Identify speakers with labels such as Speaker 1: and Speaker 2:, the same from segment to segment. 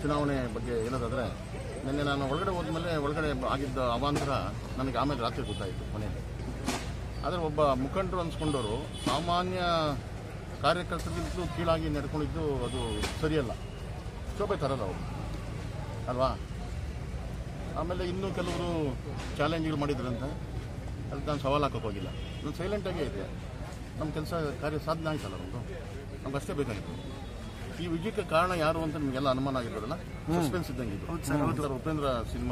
Speaker 1: ಚುನಾವಣೆ ಬಗ್ಗೆ ಹೇಳೋದಾದ್ರೆ ನಿನ್ನೆ ನಾನು ಒಳಗಡೆ ಹೋದ್ಮೇಲೆ ಒಳಗಡೆ ಆಗಿದ್ದ ಅವಾಂತರ ನನಗೆ ಆಮೇಲೆ ರಾತ್ರಿ ಗೊತ್ತಾಯಿತು ಮನೆಯಲ್ಲಿ ಆದರೆ ಒಬ್ಬ ಮುಖಂಡರು ಅನ್ಸ್ಕೊಂಡವರು ಸಾಮಾನ್ಯ ಕಾರ್ಯಕರ್ತರಿಗಿಂತಲೂ ಕೀಳಾಗಿ ನಡ್ಕೊಂಡಿದ್ದು ಅದು ಸರಿಯಲ್ಲ ಶೋಭೆ ತರಲ್ಲ ಅವರು ಅಲ್ವಾ ಆಮೇಲೆ ಇನ್ನೂ ಕೆಲವರು ಚಾಲೆಂಜ್ಗಳು ಮಾಡಿದ್ರಂತೆ ಅದಕ್ಕೆ ನಾನು ಸವಾಲು ಹಾಕೋಕೆ ಹೋಗಿಲ್ಲ ನಾನು ಸೈಲೆಂಟಾಗೇ ಇದೆ ನಮ್ಮ ಕೆಲಸ ಕಾರ್ಯ ಸಾಧನೆ ಆಯ್ತಲ್ಲ ನಮ್ಮದು ನಮ್ಗೆ ಅಷ್ಟೇ ಬೇಕಾಗಿತ್ತು ಈ ವಿಜಯಕ್ಕೆ ಕಾರಣ ಯಾರು ಅಂತ ನಿಮಗೆಲ್ಲ ಅನುಮಾನ ಆಗಿರೋದಲ್ಲ ಸಸ್ಪೆನ್ಸ್ ಇದ್ದಂಗೆ ಇದು ಸರ್ ಉಪೇಂದ್ರ ಸಿನಿಮಾ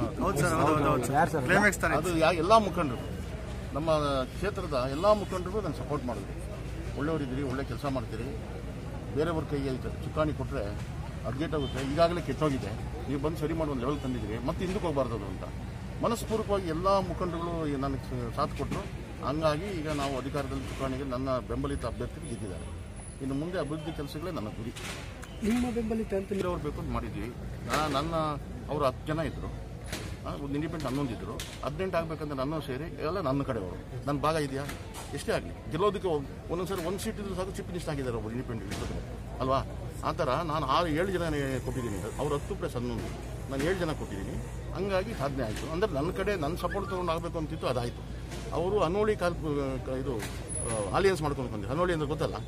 Speaker 1: ಅದು ಯಾ ಎಲ್ಲ ಮುಖಂಡರು ನಮ್ಮ ಕ್ಷೇತ್ರದ ಎಲ್ಲ ಮುಖಂಡರು ನಾನು ಸಪೋರ್ಟ್ ಮಾಡಿದ್ರು ಒಳ್ಳೆಯವರಿದ್ದೀರಿ ಒಳ್ಳೆ ಕೆಲಸ ಮಾಡ್ತೀರಿ ಬೇರೆಯವ್ರ ಕೈಗೆ ಈ ಚುಕ್ಕಾಣಿ ಕೊಟ್ಟರೆ ಆಗುತ್ತೆ ಈಗಾಗಲೇ ಕೆಟ್ಟೋಗಿದೆ ನೀವು ಬಂದು ಸರಿ ಮಾಡೋ ಒಂದು ಲೆವೆಲ್ ತಂದಿದ್ದೀರಿ ಮತ್ತೆ ಹಿಂದಕ್ಕೆ ಹೋಗಬಾರ್ದು ಅದು ಅಂತ ಮನಸ್ಪೂರ್ವಕವಾಗಿ ಎಲ್ಲ ಮುಖಂಡರುಗಳು ಈ ನನಗೆ ಸ- ಸಾಥ್ ಕೊಟ್ಟರು ಹಂಗಾಗಿ ಈಗ ನಾವು ಅಧಿಕಾರದಲ್ಲಿ ಚುಕ್ಕಾಣಿಗೆ ನನ್ನ ಬೆಂಬಲಿತ ಅಭ್ಯರ್ಥಿ ಗೆದ್ದಿದ್ದಾರೆ ಇನ್ನು ಮುಂದೆ ಅಭಿವೃದ್ಧಿ ಕೆಲಸಗಳೇ ನನ್ನ ಗುರಿ
Speaker 2: ನಿಮ್ಮ ಬೆಂಬಲಿತ ಅಂತ
Speaker 1: ಅವ್ರು ಬೇಕು ಅಂತ ಮಾಡಿದ್ವಿ ನಾ- ನನ್ನ ಅವರು ಹತ್ತು ಜನ ಇದ್ದರು ಒಂದು ಇಂಡಿಪೆಂಡೆಂಟ್ ಹನ್ನೊಂದು ಇದ್ದರು ಹದಿನೆಂಟು ಆಗ್ಬೇಕಂದ್ರೆ ನನ್ನ ಸೇರಿ ಎಲ್ಲ ನನ್ನ ಕಡೆಯವರು ನನ್ನ ಭಾಗ ಇದೆಯಾ ಎಷ್ಟೇ ಆಗಲಿ ಗೆಲ್ಲೋದಕ್ಕೆ ಒಗ್- ಒಂದೊಂದ್ಸರಿ ಒಂದು ಸೀಟ್ ಇದ್ರು ಸಾಕು ಚಿಪ್ ಲಿಸ್ಟ್ ಆಗಿದ್ದಾರೆ ಒಬ್ಬರು ಇಂಡಿಪೆಂಡೆಂಟ್ ಇದ್ದರೆ ಅಲ್ವಾ ಆ ಥರ ನಾನು ಆರು ಏಳು ಜನ ಕೊಟ್ಟಿದ್ದೀನಿ ಅವ್ರು ಹತ್ತು ಪ್ಲಸ್ ಹನ್ನೊಂದು ನಾನು ಏಳು ಜನ ಕೊಟ್ಟಿದ್ದೀನಿ ಹಂಗಾಗಿ ಸಾಧನೆ ಆಯಿತು ಅಂದರೆ ನನ್ನ ಕಡೆ ನನ್ನ ಸಪೋರ್ಟ್ ತೊಗೊಂಡು ಆಗಬೇಕು ಅಂತಿತ್ತು ಅದಾಯಿತು ಅವರು ಅನೋಳಿ ಕಾಲ್ ಇದು ಆಲಿಯನ್ಸ್ ಮಾಡ್ಕೊಂಡು ಬಂದಿದ್ರು ಅನೋಳಿ ಅಂದ್ರೆ ಗೊತ್ತಲ್ಲ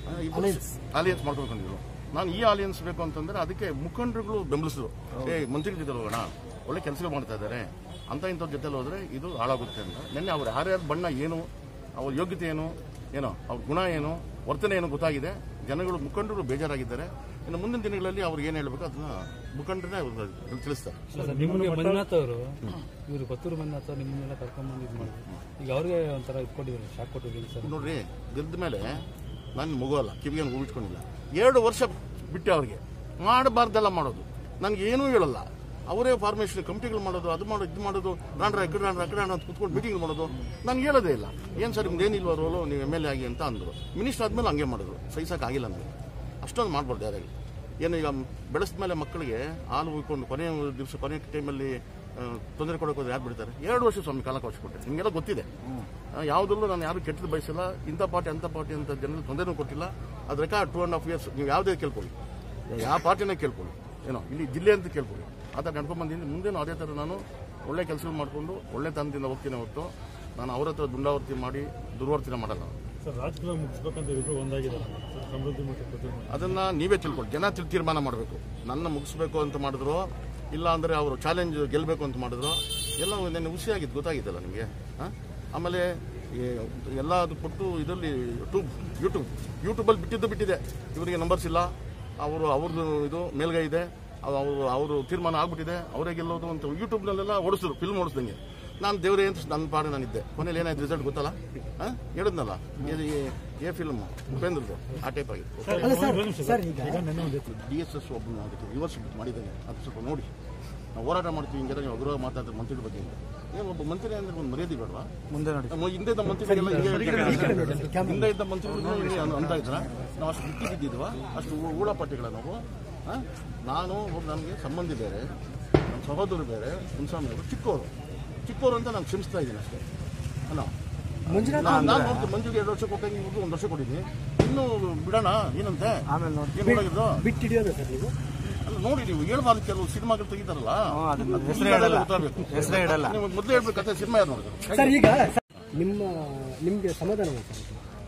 Speaker 1: ಆಲಿಯನ್ಸ್ ಮಾಡ್ಕೊಂಡು ಬಂದಿದ್ರು ನಾನು ಈ ಆಲಿಯನ್ಸ್ ಬೇಕು ಅಂತಂದ್ರೆ ಅದಕ್ಕೆ ಮುಖಂಡರುಗಳು ಬೆಂಬಲಿಸಿದ್ರು ಏ ಮಂತ್ರಿ ಜೊತೆ ಹೋಗೋಣ ಒಳ್ಳೆ ಕೆಲಸಗಳು ಮಾಡ್ತಾ ಇದ್ದಾರೆ ಅಂತ ಇಂಥವ್ರ ಜೊತೆಲಿ ಹೋದ್ರೆ ಇದು ಹಾಳಾಗುತ್ತೆ ಅಂತ ನಿನ್ನೆ ಅವ್ರು ಯಾರ್ಯಾರ ಬಣ್ಣ ಏನು ಅವ್ರ ಯೋಗ್ಯತೆ ಏನು ಏನೋ ಅವ್ರ ಗುಣ ಏನು ವರ್ತನೆ ಏನು ಗೊತ್ತಾಗಿದೆ ಜನಗಳು ಮುಖಂಡರು ಬೇಜಾರಾಗಿದ್ದಾರೆ ಇನ್ನು ಮುಂದಿನ ದಿನಗಳಲ್ಲಿ ಅವ್ರಿಗೆ ಏನು ಹೇಳಬೇಕು ಅದನ್ನ ಮುಖಂಡರೇ ಅವ್ರಿಗೆ ತಿಳಿಸ್ತಾರೆ
Speaker 3: ನಿಮಗೆ ಮಂಜುನಾಥ್ ಅವರು ಇವರು ಕೊತ್ತೂರು ಮಂಜುನಾಥ್ ಅವ್ರು ನಿಮ್ಮನ್ನೆಲ್ಲ ಕರ್ಕೊಂಡ್ಬಂದು ಇದು ಮಾಡಿದ್ರು ಈಗ ಅವ್ರಿಗೆ ಒಂಥರ ಇದು ಕೊಟ್ಟಿದ್ದಾರೆ ಶಾಕ್ ಕೊಟ್ಟಿದ್ದೀನಿ ಸರ್
Speaker 1: ನೋಡ್ರಿ ಗೆದ್ದ ಮೇಲೆ ನಾನು ಮಗು ಅಲ್ಲ ಕಿವಿಗೆ ಹೂವಿಟ್ಕೊಂಡಿಲ್ಲ ಎರಡು ವರ್ಷ ಬಿಟ್ಟೆ ಅವ್ರಿಗೆ ಮಾಡಬಾರ್ದೆಲ್ಲ ಮಾಡೋದು ನನಗೆ ಏನೂ ಹೇಳಲ್ಲ ಅವರೇ ಫಾರ್ಮೇಷನ್ ಕಮಿಟಿಗಳು ಮಾಡೋದು ಅದು ಮಾಡೋದು ಇದು ಮಾಡೋದು ರಾಂಡ್ರ ಎಕಡೆ ರಾಂಡ್ರ ಎಕಡೆ ಅಂತ ಕುತ್ಕೊಂಡು ಮೀಟಿಂಗ್ ಮಾಡೋದು ನಾನು ಹೇಳೋದೇ ಇಲ್ಲ ಏನು ಸರ್ ನಿಮ್ದು ಏನಿಲ್ವ ರೋಲು ನೀವು ಎಮ್ ಎಲ್ ಎ ಆಗಿ ಅಂತ ಅಂದರು ಮಿನಿಸ್ಟರ್ ಆದ್ಮೇಲೆ ಹಂಗೆ ಮಾಡಿದ್ರು ಸಹಿಸೋಕ್ಕಾಗಿಲ್ಲ ನನಗೆ ಅಷ್ಟೊಂದು ಮಾಡ್ಬಾರ್ದು ಯಾರಾಗಿ ಏನು ಈಗ ಬೆಳೆಸಿದ ಮೇಲೆ ಮಕ್ಕಳಿಗೆ ಹಾಲು ಉಯ್ಕೊಂಡು ಕೊನೆಯ ದಿವಸ ಕೊನೆಯ ಟೈಮಲ್ಲಿ ತೊಂದರೆ ಕೊಡೋಕೆ ಹೋದ್ರೆ ಯಾರು ಬಿಡ್ತಾರೆ ಎರಡು ವರ್ಷ ಸ್ವಾಮಿ ಕಾಲಕಾಶ ಕೊಟ್ಟೆ ನಿಮಗೆಲ್ಲ ಗೊತ್ತಿದೆ ಯಾವುದರಲ್ಲೂ ನಾನು ಯಾರು ಕೆಟ್ಟದ್ದು ಬಯಸಿಲ್ಲ ಇಂಥ ಪಾರ್ಟಿ ಅಂಥ ಪಾರ್ಟಿ ಅಂತ ಜನರಿಗೆ ತೊಂದರೆನೂ ಕೊಟ್ಟಿಲ್ಲ ಅದ್ರ record two and half years ನೀವು ಯಾವುದೇ ಕೇಳ್ಕೊಳ್ಳಿ ಯಾವ ಪಾರ್ಟಿನೇ ಕೇಳ್ಕೊಳ್ಳಿ ಏನೋ ಇಲ್ಲಿ ಜಿಲ್ಲೆ ಅಂತ ಕೇಳ್ಕೊಳ್ಳಿ ಆ ಥರ ನಡ್ಕೊಂಡು ಬಂದಿದ್ದೀನಿ ಮುಂದೇನು ಅದೇ ಥರ ನಾನು ಒಳ್ಳೆ ಕೆಲಸ ಮಾಡಿಕೊಂಡು ಒಳ್ಳೆ ತನದಿಂದ ಹೋಗ್ತೀನಿ ಹೊರತು ನಾನು ಅವ್ರ ಹತ್ರ ದುಂಡಾವರ್ತಿ ಮಾಡಿ ದುರ್ವರ್ತನೆ ಮಾಡಲ್ಲ ನಾನು.
Speaker 4: ಸರ್ ರಾಜಕೀಯ ಮುಗಿಸ್ಬೇಕಂತ ಇಬ್ರು ಒಂದಾಗಿದ್ದಾರೆ ಸರ್ ಸಮೃದ್ಧಿ ಮತ್ತು ಪ್ರತಿಭೆ
Speaker 1: ಅದನ್ನ ನೀವೇ ತಿಳ್ಕೊಳ್ಳಿ ಜನ ತಿಳ್- ತೀರ್ಮಾನ ಮಾಡಬೇಕು ನನ್ನ ಮುಗಿಸ್ಬೇಕು ಅಂತ ಮಾಡಿದ್ರು ಇಲ್ಲ ಅಂದರೆ ಅವರು ಚಾಲೆಂಜ್ ಗೆಲ್ಲಬೇಕು ಅಂತ ಮಾಡಿದ್ರು ಎಲ್ಲ ನೆನ್ನೆ ಹುಸಿಯಾಗಿದ್ದು ಗೊತ್ತಾಗಿದ್ದಲ್ಲ ನಿಮಗೆ ಆಮೇಲೆ ಈ ಎಲ್ಲ ಅದು ಕೊಟ್ಟು ಇದರಲ್ಲಿ ಯೂಟ್ಯೂಬ್ ಯೂಟ್ಯೂಬ್ ಯೂಟ್ಯೂಬಲ್ಲಿ ಬಿಟ್ಟಿದ್ದು ಬಿಟ್ಟಿದೆ ಇವರಿಗೆ ನಂಬರ್ಸ್ ಇಲ್ಲ ಅವರು ಅವ್ರದ್ದು ಇದು ಮೇಲ್ಗೈ ಇದೆ ಅವರು ಅವರು ತೀರ್ಮಾನ ಆಗ್ಬಿಟ್ಟಿದೆ ಅವರೇ ಗೆಲ್ಲೋದು ಅಂತ ಯೂಟ್ಯೂಬ್ನಲ್ಲೆಲ್ಲ ಓಡಿಸಿದ್ರು ಫಿಲ್ಮ್ ಓಡಿಸ್ದಂಗೆ ನಾನು ದೇವರೇ ಅಂತ ನನ್ನ ಪಾಡು ನಾನಿದ್ದೆ ಕೊನೆಯಲ್ಲಿ ಏನಾಯ್ತು ರಿಸಲ್ಟ್ ಗೊತ್ತಲ್ಲ ಹಾಂ ಹೇಳಿದ್ನಲ್ಲ ಇದು ಈ- ಏ ಫಿಲ್ಮ್ ಉಪೇಂದ್ರದು ಆ ಟೈಪ್ ಆಗಿತ್ತು
Speaker 2: ಅಲ್ಲ ಸರ್ ಸರ್ ಈಗ
Speaker 4: ಈಗ ನೆನ್ನೆ ಒಂದು
Speaker 1: ಡಿ ಎಸ್ ಎಸ್ ಒಬ್ಬನು ಅದಕ್ಕೆ ರಿವರ್ಸ್ ಮಾಡಿದ್ದಾನೆ ಅದು ಸ್ವಲ್ಪ ನೋಡಿ ನಾವು ಹೋರಾಟ ಮಾಡ್ತೀವಿ ಹಿಂಗೆ ನೀವು ಅಗ್ರಹ ಮಾತಾಡ್ತಾರೆ ಮಂತ್ರಿ ಬಗ್ಗೆ ಅಂತ. ಏನು ಒಬ್ಬ ಮಂತ್ರಿ ಅಂದ್ರೆ ಒಂದು ಮರ್ಯಾದೆ ಬೇಡವಾ
Speaker 2: ಮುಂದೆ ನೋಡಿ
Speaker 1: ನಮ್ಮ ಹಿಂದೆ ಇದ್ದ ಮಂತ್ರಿಗಳಿಗೆಲ್ಲ ಹಿಂಗೆ ಹೇಳ್ತಾರೆ. ಹಿಂದೆ ಇದ್ದ ಮಂತ್ರಿಗಳು ಹಿಂಗೆ ಅನ್- ಅಂತ ಇದ್ರ ನಾವು ಅಷ್ಟು ಬಿಟ್ಟು ಬಿದ್ದಿದ್ವಾ ಅಷ್ಟು ಊ- ಊಳಪಟ್ಟಿಗಳ ನಾವು ಆ? ನಾನು ಒಬ್ಬ ನನಗೆ ಸಂಬಂಧಿ ಬೇರೆ ನಮ್ಮ ಸಹೋದರರು ಬೇರೆ ಮುನ್ಸ್ವಾಮಿ ಅವರು ಚಿಕ್ಕವರು ಚಿಕ್ಕವರು ಅಂತ ನಾನು ಕ್ಷಮಿಸ್ತಾ ಇದ್ದೀನಿ ಅಷ್ಟೇ ಅಲ್ಲ
Speaker 2: ಮಂಜುನಾಥ್
Speaker 1: ನಾನು ನಾನು ಹೋಗ್ತೀನಿ ಮಂಜುಗೆ ಎರಡು ವರ್ಷ ಕೊಟ್ಟಂಗೆ ಇವ್ರಿಗೂ ಒಂದು ವರ್ಷ ಕೊಟ್ಟಿದ್ದೀನಿ ಇನ್ನೂ ಬಿಡೋಣ ಏನಂತೆ
Speaker 2: ಆಮೇಲೆ ನೋಡಿ
Speaker 1: ಏನು ನೋಡಾಗಿದ್ದು
Speaker 2: ಬಿಟ್ಟು ಹಿಡಿಯೋದ ಸರ್ ನೀವು
Speaker 1: ಅಲ್ಲ ನೋಡಿ ನೀವು ಹೇಳ್ಬಾರ್ದು ಕೆಲವು ಸಿನಿಮಾಗಳು ತೆಗಿತಾರಲ್ಲ
Speaker 2: ಹೆಸರೇ ಇಡಲ್ಲ.
Speaker 1: ಹೆಸರೇ ಇಡಲ್ಲ ನೀವು ಮೊದಲೇ ಹೇಳ್ಬೇಕು ಕತೆ ಸಿನಿಮಾ ಯಾರು ನೋಡಿದ್ರು
Speaker 2: ಸರ್ ಈಗ ನಿಮ್ಮ ನಿಮಗೆ ಸಮಾಧಾನ ಸರ್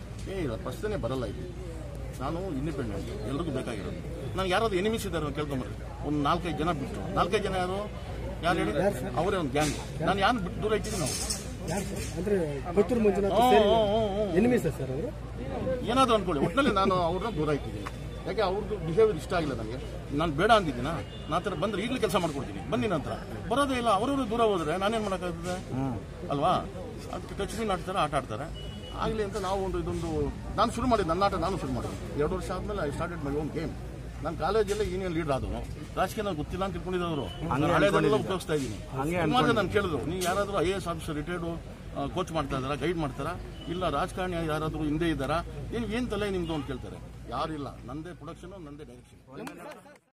Speaker 1: ಏ ಇಲ್ಲ ಪ್ರಶ್ನೆ ಬರಲ್ಲ ಇದು ನಾನು ಇಂಡಿಪೆಂಡೆಂಟ್ ಎಲ್ರಿಗೂ ಬೇಕಾಗಿರೋದು ನಾನು ಯಾರಾದ್ರು ಎನಿಮಿಸ್ ಇದ್ದಾರೆ ಕೇಳ್ಕೊಂಬರ್ರಿ ಒಂದು ನಾಲ್ಕೈದು ಜನ ಬಿಟ್ಟು ನಾಲ್ಕೈದು ಜನ ಯಾರು ಯಾರು ಹೇಳಿ ಅವರೇ ಒಂದು ಗ್ಯಾಂಗ್ ನಾನು ಯಾರು ಬಿಟ್ಟು ದೂರ ಇಟ್ಟಿದ್ದೀನಿ ನಾವು
Speaker 2: ಯಾರು ಸರ್ ಅಂದ್ರೆ ಕೊತ್ತೂರು ಮಂಜುನಾಥ್
Speaker 1: ಹ್ಞೂ,
Speaker 2: ಸೇರಿ
Speaker 1: ಹ್ಞೂ, ಹ್ಞೂ, ಹ್ಞೂ.
Speaker 2: ಎನಿಮಿ ಸರ್ ಸರ್ ಅವರು
Speaker 1: ಏನಾದರೂ ಅನ್ಕೊಳ್ಳಿ ಒಟ್ಟಿನಲ್ಲಿ ನಾನು ಅವ್ರನ್ನ ದೂರ ಇಟ್ಟಿದ್ದೀನಿ ಯಾಕೆ ಅವ್ರದ್ದು ಬಿಹೇವಿಯರ್ ಇಷ್ಟ ಆಗಿಲ್ಲ ನನಗೆ ನಾನು ಬೇಡ ಅಂದಿದ್ದೀನ ನಾ ಥರ ಬಂದ್ರೆ ಈಗಲೇ ಕೆಲಸ ಮಾಡ್ಕೊಡ್ತೀನಿ ಬನ್ನಿ ನಂತರ ಬರೋದೇ ಇಲ್ಲ ಅವರವರು ದೂರ ಹೋದ್ರೆ ನಾನೇನು ಮಾಡೋಕ್ಕಾಗ್ತದೆ ಅಲ್ವಾ ಅದಕ್ಕೆ ಟಚ್ ಮೀನ್ ಆಡ್ತಾರೆ ಆಟ ಆಡ್ತಾರೆ ಆಗಲಿ ಅಂತ ನಾವು ಒಂದು ಇದೊಂದು ನಾನು ಶುರು ಮಾಡಿದ್ದು ನನ್ನ ಆಟ ನಾನು ಶುರು ಮಾಡಿದ್ದು ಎರಡು ವರ್ಷ ಆದಮೇಲೆ I started my own game ನಾನು ಕಾಲೇಜಲ್ಲೇ ಯೂನಿಯನ್ ಲೀಡರ್ ಆದನು ರಾಜಕೀಯ ನನಗೆ ಗೊತ್ತಿಲ್ಲ ಅಂತ ತಿಳ್ಕೊಂಡಿದ್ದವರು ಹಳೆದೆಲ್ಲ ಉಪಯೋಗಿಸ್ತಾ ಇದ್ದೀನಿ ಸುಮಾರು ನಾನು ಕೇಳಿದ್ರು ನೀವು ಯಾರಾದರೂ I A S officer retired coach ಮಾಡ್ತಾ ಇದ್ದಾರಾ ಗೈಡ್ ಮಾಡ್ತಾರಾ ಇಲ್ಲ ರಾಜಕಾರಣಿ ಯಾರಾದರೂ ಹಿಂದೆ ಇದ್ದಾರಾ ಏನು ಏನು ತಲೆ ನಿಮ್ದು ಅಂತ ಕೇಳ್ತಾರೆ ಯಾರಿಲ್ಲ ನಂದೇ ಪ್ರೊಡಕ್ಷನು ನಂದೇ ಡೈರೆಕ್ಷನ್